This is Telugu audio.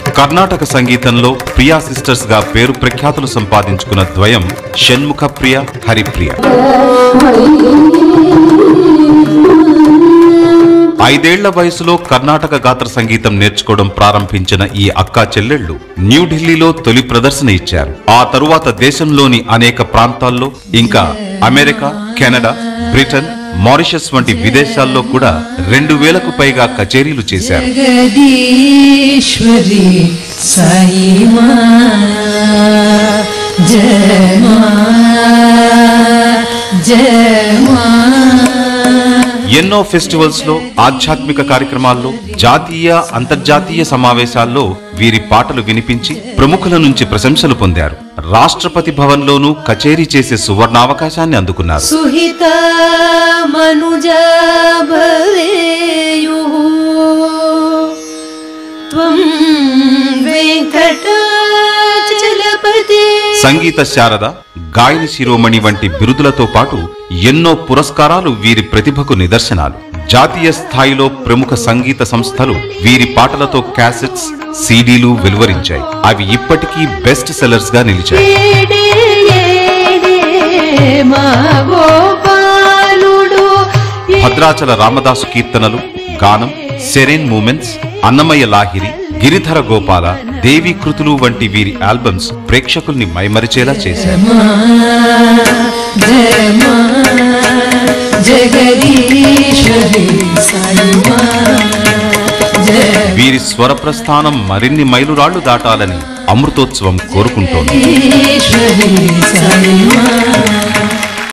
కర్ణాటక సంగీతంలో ప్రియా సిస్టర్స్ గా పేరు ప్రఖ్యాతులు సంపాదించుకున్న ద్వయం షణ్ముఖ ప్రియ హరిప్రియ ఐదేళ్ల వయసులో కర్ణాటక గాత్ర సంగీతం నేర్చుకోవడం ప్రారంభించిన ఈ అక్కా చెల్లెళ్లు న్యూఢిల్లీలో తొలి ప్రదర్శన ఇచ్చారు ఆ తరువాత దేశంలోని అనేక ప్రాంతాల్లో ఇంకా అమెరికా కెనడా బ్రిటన్ మారిషస్ వంటి విదేశాల్లో కూడా రెండు వేలకు పైగా కచేరీలు చేశారు జగదీశ్వరి సాయి మా జయ మా జయ మా ఎన్నో ఫెస్టివల్స్ లో ఆధ్యాత్మిక కార్యక్రమాల్లో జాతీయ అంతర్జాతీయ సమావేశాల్లో వీరి పాటలు వినిపించి ప్రముఖుల నుంచి ప్రశంసలు పొందారు రాష్ట్రపతి భవన్లోనూ కచేరీ చేసే సువర్ణావకాశాన్ని అందుకున్నారు సుహిత మనుజ భవేయుః త్వం వెంకటాచలపతే సంగీత శారద గాయని శిరోమణి వంటి బిరుదులతో పాటు ఎన్నో పురస్కారాలు వీరి ప్రతిభకు నిదర్శనాలు జాతీయ స్థాయిలో ప్రముఖ సంగీత సంస్థలు వీరి పాటలతో క్యాసెట్స్ సీడీలు వెలువరించాయి అవి ఇప్పటికీ బెస్ట్ సెల్లర్స్ గా నిలిచాయి ఏడే ఏడే మా గోపాలుడు భద్రాచల రామదాసు కీర్తనలు గానం సెరెన్ మూమెంట్స్ అన్నమయ్య లాహిరి గిరిధర గోపాల దేవి కృతులు వంటి వీరి ఆల్బమ్స్ ప్రేక్షకుల్ని మైమరిచేలా చేశారు మా జయ మా జగదీశ్వరి సాయి మా జయ వీరి స్వర ప్రస్థానం మరిన్ని మైలురాళ్లు దాటాలని అమృతోత్సవం కోరుకుంటోంది ఈశ్వరి సాయి మా